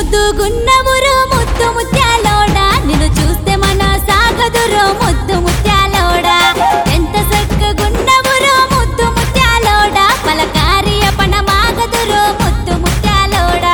ముద్దుగున్నవురో ముద్దు ముత్యాలోడా నిన్ను చూస్తే మన సాగదురో ముద్దు ముత్యాలోడా ఎంత చక్కగున్నవురో ముద్దు ముత్యాలోడా పలకారి అపన మాగదురో ముద్దు ముత్యాలోడా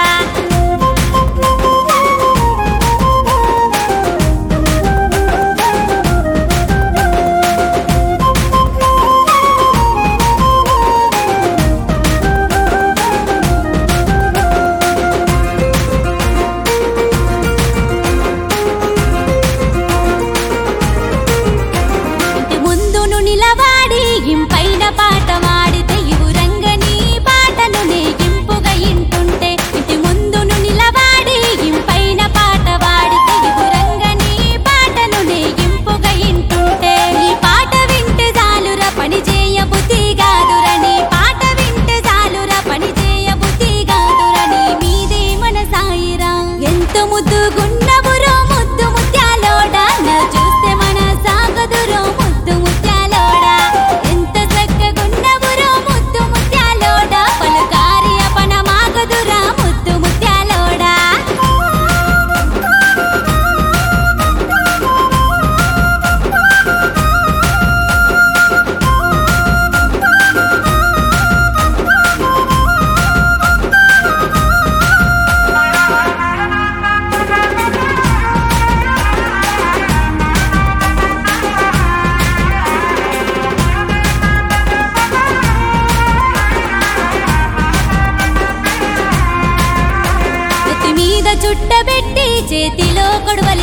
ఇంటి ముందును నిలవాడి ఇంపైన పాట వాడితే ఇవురంగని పాటలు నేగింపుగా ఇంటుంటే ఇంటి ముందును నిలవాడి ఇంపైన పాట వాడితే ఇవురంగని పాటలు నేగింపుగా ఇంటుంటే ఈ పాట వింటే చాలురా పని చేయ బుద్ధి కాదురని పాట వింటే చాలురా పని చేయ బుద్ధి కాదురని మీదే మన సాయిరా ఎంత ముద్దుగున్నవురో ముద్దు ముత్యాలోడా నా చూస్తే మన సాగదురో ముద్దు ముత్యాలోడా ఎంత చక్కగున్నవురో ముద్దు ముత్యాలోడా పలుకారి అపన మాగదురా ముద్దు ముత్యాలోడా నెత్తి మీద చుట్టబెట్టి చేతిలో కొడవలి